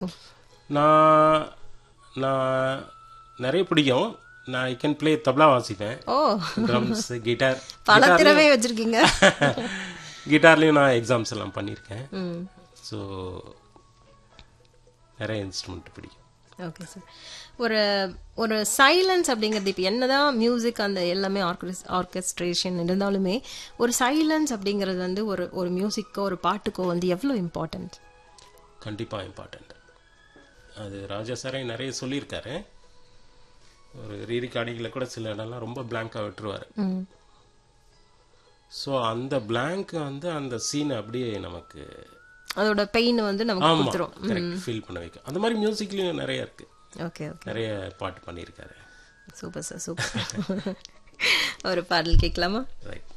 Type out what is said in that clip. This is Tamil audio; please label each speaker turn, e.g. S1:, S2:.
S1: நான் நான் நிறைய பிடிக்கும் நான் ஐ கேன் ப்ளே தபலா வாசிப்பேன்
S2: ஓ
S1: ட்ரம்ஸ் கிட்டார்
S2: பல திறமை வச்சிருக்கீங்க
S1: கிட்டார்லேயும் நான் எக்ஸாம்ஸ் எல்லாம் பண்ணியிருக்கேன்
S2: ம்
S1: ஸோ நிறைய இன்ஸ்ட்ருமெண்ட் பிடிக்கும்
S2: ஓகே சார் ஒரு ஒரு சைலன்ஸ் அப்படிங்கிறது இப்போ என்னதான் மியூசிக் அந்த எல்லாமே ஆர்கெஸ் ஆர்கெஸ்ட்ரேஷன் இருந்தாலுமே ஒரு சைலன்ஸ் அப்படிங்கிறது வந்து ஒரு ஒரு மியூசிக்கோ ஒரு பாட்டுக்கோ வந்து எவ்வளோ இம்பார்ட்டன்ட்
S1: கண்டிப்பாக இம்பார்ட்டண்ட் அது ராஜா சாரே நிறைய சொல்லியிருக்காரு ஒரு ரீ ரெக்கார்டிங்கில் கூட சில இடம்லாம் ரொம்ப பிளாங்காக விட்டுருவார்
S2: ம்
S1: ஸோ அந்த பிளாங்க் வந்து அந்த சீனை அப்படியே நமக்கு
S2: அதோட பெயின் வந்து நமக்கு
S1: ஆமாம்
S2: கொடுத்துரும்
S1: கரெக்ட் ஃபீல் பண்ண வைக்கும் அந்த மாதிரி மியூசிக்லேயும் நிறைய இருக்கு
S2: ஓகே ஓகே
S1: நிறைய பாட்டு பண்ணியிருக்காரு
S2: சூப்பர் சார் சூப்பர் ஒரு பாடல் கேட்கலாமா
S1: ரைட்